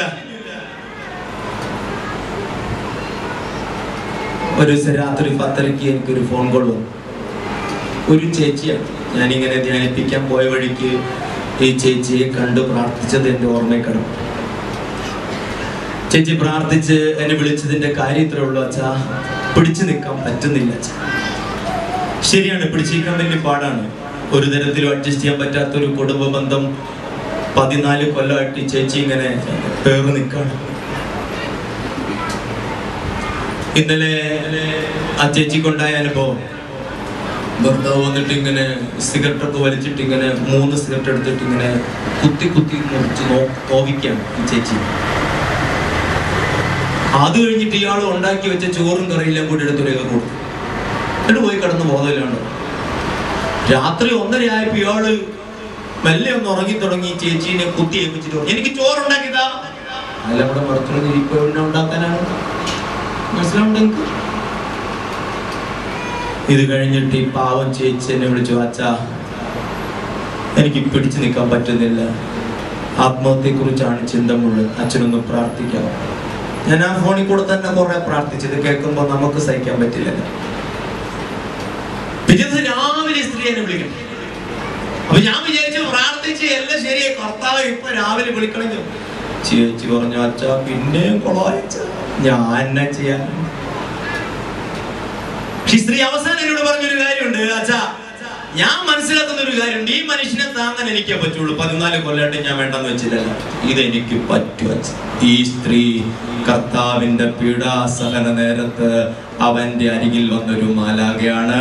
ഒരു ദിവസം രാത്രി പത്തരയ്ക്ക് എനിക്കൊരു ഫോൺ കോൾ വന്നു ഒരു ചേച്ചിയാണ് ഞാനിങ്ങനെ ധ്യാനിപ്പിക്കാൻ പോയ വഴിക്ക് ഈ ചേച്ചിയെ കണ്ട് പ്രാർത്ഥിച്ചത് എൻ്റെ ഓർമ്മയിൽ കിടന്നു ചേച്ചി പ്രാർത്ഥിച്ച് എന്നെ വിളിച്ചതിന്റെ കാര്യം ഇത്രേ ഉള്ളൂ അച്ഛാ പിടിച്ചു നിൽക്കാൻ പറ്റുന്നില്ല അച്ഛാ ശരിയാണ് പിടിച്ചു നിൽക്കാൻ വലിയ പാടാണ് ഒരു തരത്തിലും അഡ്ജസ്റ്റ് ചെയ്യാൻ പറ്റാത്ത ഒരു കുടുംബ ബന്ധം പതിനാല് കൊല്ലമായിട്ട് ഈ ചേച്ചി ഇങ്ങനെ പേറ് നിൽക്കാണ് ഇന്നലെ ആ ചേച്ചിക്കുണ്ടായ അനുഭവം ഭർത്താവ് വന്നിട്ട് ഇങ്ങനെ സിഗരറ്റ് ഒക്കെ വലിച്ചിട്ട് ഇങ്ങനെ മൂന്ന് സിഗരറ്റ് എടുത്തിട്ട് ഇങ്ങനെ കുത്തി കുത്തി മുറിച്ച് നോ നോവിക്കാണ് ഈ ചേച്ചി അത് കഴിഞ്ഞിട്ട് ഇയാൾ ഉണ്ടാക്കി വെച്ച ചോറും കറിയെല്ലാം കൂടി എടുത്തൊരേക കൊടുത്തു എന്നിട്ട് പോയി കിടന്ന് ബോധമില്ലാണ്ട് രാത്രി ഒന്നര ആയപ്പോ ഇയാള് മെല്ലെ ഒന്ന് ഉറങ്ങി തുടങ്ങി ഈ ചേച്ചീനെ കുത്തി ഏൽപ്പിച്ചിട്ട് പറഞ്ഞു, എനിക്ക് ചോറുണ്ടാക്കിയതാ അല്ല അവിടെ മറത്തുള്ള ഇപ്പൊ എന്നെ ഉണ്ടാക്കാനാണ് മനസ്സിലാവുണ്ട് എനിക്ക് ഇത് കഴിഞ്ഞിട്ട് ഈ പാവം ചേച്ചി എന്നെ വിളിച്ചു അച്ഛാ എനിക്ക് പിടിച്ചു നിൽക്കാൻ പറ്റുന്നില്ല ആത്മഹത്യയെ കുറിച്ചാണ് ചിന്ത മുഴുവൻ അച്ഛനൊന്ന് പ്രാർത്ഥിക്കാം ഞാൻ ആ ഫോണിൽ കൂടെ തന്നെ കുറെ പ്രാർത്ഥിച്ചത് കേൾക്കുമ്പോൾ നമുക്ക് സഹിക്കാൻ പറ്റില്ലല്ലോ പിറ്റേ ദിവസം രാവിലെ ഈ സ്ത്രീ എന്നെ വിളിക്കണം അപ്പൊ ഞാൻ വിചാരിച്ചു പ്രാർത്ഥിച്ച് എല്ലാം ശരിയായി കർത്താവ് ഇപ്പൊ രാവിലെ വിളിക്കണമെങ്കിൽ ചേച്ചി പറഞ്ഞു അച്ഛാ പിന്നെയും കൊളവായച്ച ഞാൻ എന്നാ ചെയ്യാൻ ഈ സ്ത്രീ അവസാനം എന്നോട് പറഞ്ഞൊരു കാര്യമുണ്ട് അച്ഛാ ഞാൻ മനസ്സിലാക്കുന്ന ഒരു കാര്യമുണ്ട് ഈ മനുഷ്യനെ താങ്ങാൻ എനിക്കേ പറ്റുള്ളൂ പതിനാല് കൊല്ലമായിട്ട് ഞാൻ വേണ്ടെന്ന് വെച്ചില്ലല്ലോ ഇതെനിക്ക് പറ്റും അച്ഛാ ഈ സ്ത്രീ കർത്താവിന്റെ പീഡാസഹന നേരത്ത് അവന്റെ അരികിൽ വന്നൊരു മാലാകയാണ്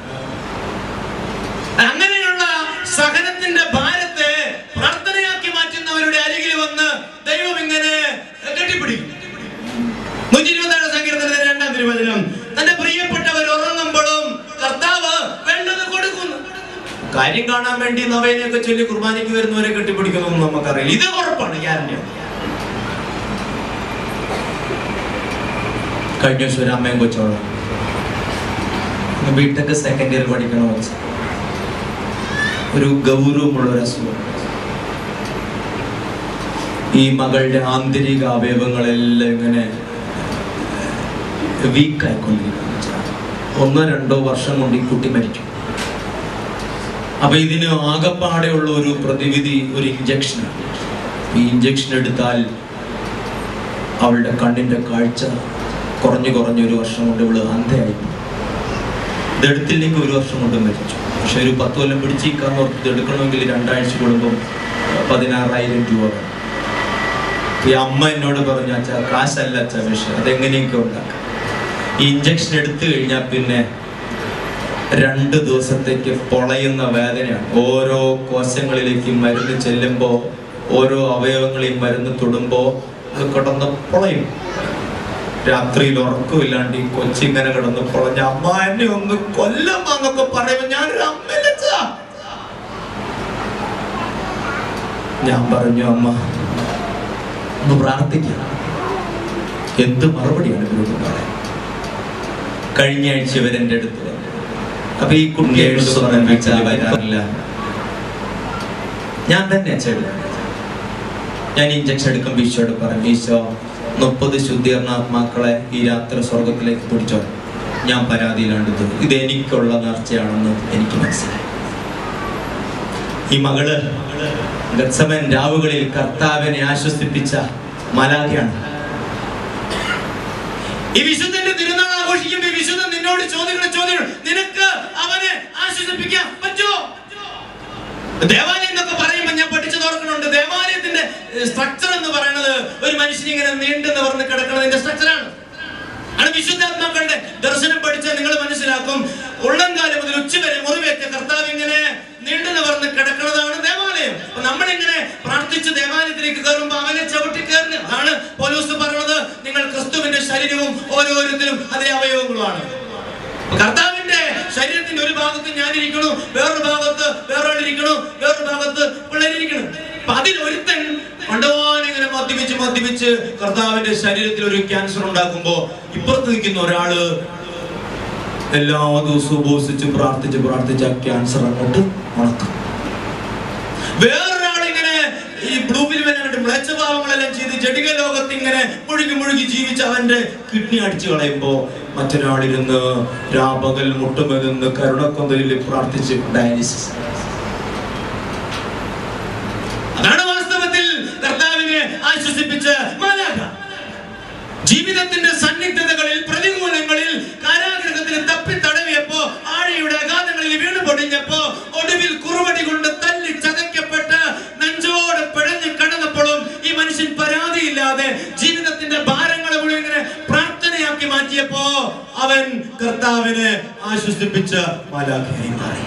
അങ്ങനെയുള്ള സഹനത്തിന്റെ ഭാരത്തെ പ്രാർത്ഥനയാക്കി മാറ്റുന്നവരുടെ അരികിൽ വന്ന് ദൈവം ഇങ്ങനെ കെട്ടിപ്പിടിക്കും നൂറ്റി ഇരുപത്തേഴ് സങ്കീർത്തനത്തിന്റെ രണ്ടാം തിരുവചനം തന്റെ പ്രിയപ്പെട്ടവർ ഉറങ്ങുമ്പോഴും കർത്താവ് വേണ്ടത് കൊടുക്കുന്നു കാര്യം കാണാൻ വേണ്ടി നവേനയൊക്കെ ചൊല്ലി കുർബാനയ്ക്ക് വരുന്നവരെ കെട്ടിപ്പിടിക്കുന്നൊന്നും നമുക്കറിയില്ല ഇത് ഉറപ്പാണ് ഗ്യാരണ്ടി കഴിഞ്ഞ ദിവസം ഒരു അമ്മയും കൊച്ചോളം ബിടെക് സെക്കൻഡ് ഇയർ പഠിക്കണ വെച്ച് ഒരു ഗൗരവമുള്ള ഒരു അസുഖം ഈ മകളുടെ ആന്തരിക അവയവങ്ങളെല്ലാം ഇങ്ങനെ വീക്കായിക്കൊണ്ടിരിക്കുന്നു ഒന്നോ രണ്ടോ വർഷം കൊണ്ട് ഈ കുട്ടി മരിക്കും അപ്പൊ ഇതിന് ആകപ്പാടെയുള്ള ഒരു പ്രതിവിധി ഒരു ഇഞ്ചക്ഷനാണ് ഈ ഇഞ്ചക്ഷൻ എടുത്താൽ അവളുടെ കണ്ണിന്റെ കാഴ്ച കുറഞ്ഞു കുറഞ്ഞ ഒരു വർഷം കൊണ്ട് ഇവള് അന്ധയായി പോകും. ഇതെടുത്തില്ലെങ്കിൽ ഒരു വർഷം കൊണ്ട് മരിച്ചു പക്ഷെ ഒരു പത്ത് കൊല്ലം പിടിച്ചിരിക്കാന്ന് ഓർത്ത് ഇത് എടുക്കണമെങ്കിൽ രണ്ടാഴ്ച കൂടുമ്പം പതിനാറായിരം രൂപ വേണം ഈ അമ്മ എന്നോട് പറഞ്ഞു അച്ഛാ കാശല്ല അച്ഛാ വിഷയം അതെങ്ങനെയൊക്കെ ഉണ്ടാക്കാം ഈ ഇഞ്ചക്ഷൻ എടുത്തു കഴിഞ്ഞാൽ പിന്നെ രണ്ട് ദിവസത്തേക്ക് പൊളയുന്ന വേദനയാണ് ഓരോ കോശങ്ങളിലേക്ക് മരുന്ന് ചെല്ലുമ്പോൾ ഓരോ അവയവങ്ങളെയും മരുന്ന് തൊടുമ്പോൾ അത് കിടന്ന് പൊളയും രാത്രിയിൽ ഉറക്കമില്ലാണ്ട് ഈ കൊച്ചിങ്ങനെ കിടന്ന് പൊളഞ്ഞ അമ്മ എന്നെ ഒന്ന് കൊല്ലമ്മന്നൊക്കെ പറയുമ്പോ ഞാനൊരു അമ്മയിലച്ചാ ഞാൻ പറഞ്ഞു അമ്മ ഒന്ന് പ്രാർത്ഥിക്കാം എന്ത് മറുപടിയാണ് ഇവരോട് പറയാൻ കഴിഞ്ഞ ആഴ്ച ഇവരെന്റെ അടുത്ത് വന്നു അപ്പൊ ഈ കുട്ടി എഴുത്ത് പറയാൻ വെച്ചാൽ വരാറില്ല ഞാൻ തന്നെ അച്ഛൻ ഞാൻ ഇഞ്ചക്ഷൻ എടുക്കുമ്പോൾ ഈശോയോട് പറഞ്ഞു ഈശോ മുപ്പത് ശുദ്ധീകരണാത്മാക്കളെ ഈ രാത്രി സ്വർഗത്തിലേക്ക് പിടിച്ചോ ഞാൻ പരാതിയിലാണ്ട് ഇത് എനിക്കുള്ള നേർച്ചയാണെന്ന് എനിക്ക് മനസ്സിലായി ഈ മകള് ഗത്സമൻ രാവുകളിൽ കർത്താവിനെ ആശ്വസിപ്പിച്ച മലാഖയാണ് ഈ വിശുദ്ധന്റെ തിരുനാൾ ആഘോഷിക്കുമ്പോൾ ഈ വിശുദ്ധൻ നിന്നോട് ചോദിക്കുന്ന ചോദ്യം നിനക്ക് അവനെ ആശ്വസിപ്പിക്കാൻ പറ്റുമോ ദേവാലയം എന്നൊക്കെ പറയുമ്പോൾ ഞാൻ പഠിച്ചത് ഓർക്കുന്നുണ്ട് ദേവാലയത്തിന്റെ സ്ട്രക്ചർ എന്ന് പറയുന്നത് ഒരു മനുഷ്യൻ ഇങ്ങനെ നീണ്ടു നിവർന്ന് കിടക്കുന്നതിന്റെ സ്ട്രക്ചറാണ് ആണ് വിശുദ്ധാത്മാക്കളുടെ ദർശനം പഠിച്ചാൽ നിങ്ങൾ മനസ്സിലാക്കും ഉള്ളംകാലം മുതൽ ഉച്ച വരെ മുറിവേറ്റ കർത്താവ് ഇങ്ങനെ നീണ്ടു നിവർന്ന് കിടക്കുന്നതാണ് ദേവാലയം അപ്പൊ നമ്മളിങ്ങനെ പ്രാർത്ഥിച്ച് ദേവാലയത്തിലേക്ക് കയറുമ്പോൾ അവനെ ചവിട്ടി കയറുന്നു അതാണ് പോലീസ് പറഞ്ഞത് നിങ്ങൾ ക്രിസ്തുവിന്റെ ശരീരവും ഓരോരുത്തരും അതിലെ അവയവങ്ങളുമാണ് അപ്പൊ കർത്താവിന്റെ ശരീരത്തിന്റെ ഒരു ഭാഗത്ത് ഞാനിരിക്കണു വേറൊരു ഭാഗത്ത് വേറൊരാളിരിക്കണു വേറൊരു ഭാഗത്ത് പിള്ളേരിരിക്കണു അപ്പൊ അതിൽ ഒരുത്തൻ കൊണ്ടുപോകാൻ ഇങ്ങനെ മദ്യപിച്ച് മദ്യപിച്ച് കർത്താവിന്റെ ശരീരത്തിൽ ഒരു ക്യാൻസർ ഉണ്ടാക്കുമ്പോ ഇപ്പുറത്ത് നിൽക്കുന്ന ഒരാള് എല്ലാ ദിവസവും ഉപവസിച്ച് പ്രാർത്ഥിച്ച് പ്രാർത്ഥിച്ച് ആ ക്യാൻസർ അങ്ങോട്ട് ഉണക്കും വേറൊരാൾ ഇങ്ങനെ ഈ ബ്ലൂ ഫിലിം കണ്ടിട്ട് മ്ലേച്ഛഭാവങ്ങളെല്ലാം ചെയ്ത് ജടിക ലോകത്ത് ഇങ്ങനെ മുഴുകി മുഴുകി ജീവിച്ച് അവന്റെ കിഡ്നി അടിച്ചു കളയുമ്പോ മറ്റൊരാളിരുന്ന് രാപകൽ മുട്ടുമെന്ന് കരുണക്കൊന്തലിൽ പ്രാർത്ഥിച്ച് ഡയാലിസിസ് അതാണ് വാസ്തവത്തിൽ കർത്താവിനെ ആശ്വസിപ്പിച്ച മാലാഖ ജീവിതത്തിന്റെ സന്നിഗ്ധതകളിൽ പ്രതികൂലങ്ങളിൽ കാരാഗ്രഹത്തിൽ തപ്പി തടവിയപ്പോ ആഴയുടെ അഗാധങ്ങളിൽ വീണു പൊടിഞ്ഞപ്പോ ഒടുവിൽ കുറുവടി കൊണ്ട് തല്ലി ചതയ്ക്കപ്പെട്ട് നെഞ്ചോട് പിഴഞ്ഞ് കിടന്നപ്പോഴും ഈ മനുഷ്യൻ പരാതിയില്ലാതെ ജീവിതത്തിന്റെ ഭാരങ്ങളെ മുഴുവൻ ഇങ്ങനെ പ്രാർത്ഥനയാക്കി മാറ്റിയപ്പോ അവൻ കർത്താവിനെ ആശ്വസിപ്പിച്ച് മാലാഖയായി മാറി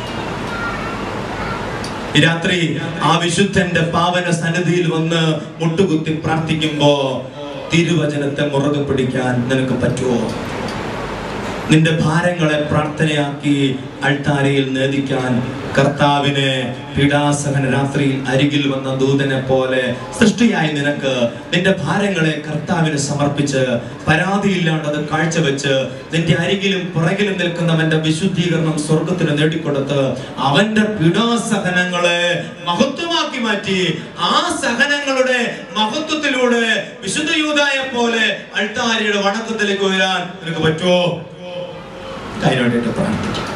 ഈ രാത്രി ആ വിശുദ്ധന്റെ പാവന സന്നിധിയിൽ വന്ന് മുട്ടുകുത്തി പ്രാർത്ഥിക്കുമ്പോ തിരുവചനത്തെ മുറുകെ പിടിക്കാൻ നിനക്ക് പറ്റുമോ നിന്റെ ഭാരങ്ങളെ പ്രാർത്ഥനയാക്കി അൾത്താരയിൽ നേദിക്കാൻ കർത്താവിനെ പീഡാസഹന രാത്രിയിൽ അരികിൽ വന്ന ദൂതനെ പോലെ സൃഷ്ടിയായി നിനക്ക് നിന്റെ ഭാരങ്ങളെ കർത്താവിന് സമർപ്പിച്ച് പരാതിയില്ലാണ്ട് അത് കാഴ്ചവെച്ച് നിന്റെ അരികിലും പുറകിലും നിൽക്കുന്നവന്റെ വിശുദ്ധീകരണം സ്വർഗത്തിന് നേടിക്കൊടുത്ത് അവന്റെ പീഡാസഹനങ്ങളെ മഹത്വമാക്കി മാറ്റി ആ സഹനങ്ങളുടെ മഹത്വത്തിലൂടെ വിശുദ്ധ യൂതായെ പോലെ അൾത്താരയുടെ വണക്കത്തിലേക്ക് വരാൻ നിനക്ക് പറ്റുമോ അതിനുവേണ്ടിയിട്ട് പ്രാർത്ഥിക്കും